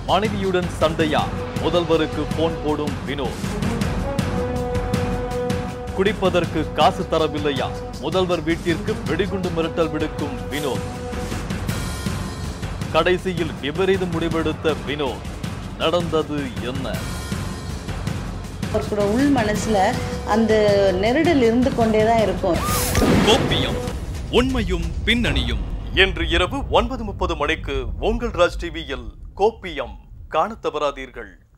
மனைவியுடன் சண்டையா முதல்வருக்கு போன் போடும் வினோத் குடிப்பதற்கு காசு தரவில்லையா முதல்வர் வீட்டிற்கு வெடிகுண்டு மிரட்டல் விடுக்கும் வினோத் கடைசியில் விபரீத முடிவெடுத்த வினோத் நடந்தது என்ன அவர்களோட உள் மனசுல அந்த நெருடல் இருந்து கொண்டே தான் இருக்கும் கோப்பியம் உண்மையும் பின்னணியும் இன்று இரவு ஒன்பது முப்பது மணிக்கு உங்கள் ராஜ் டிவியில் கோப்பியம் காணத் தவறாதீர்கள்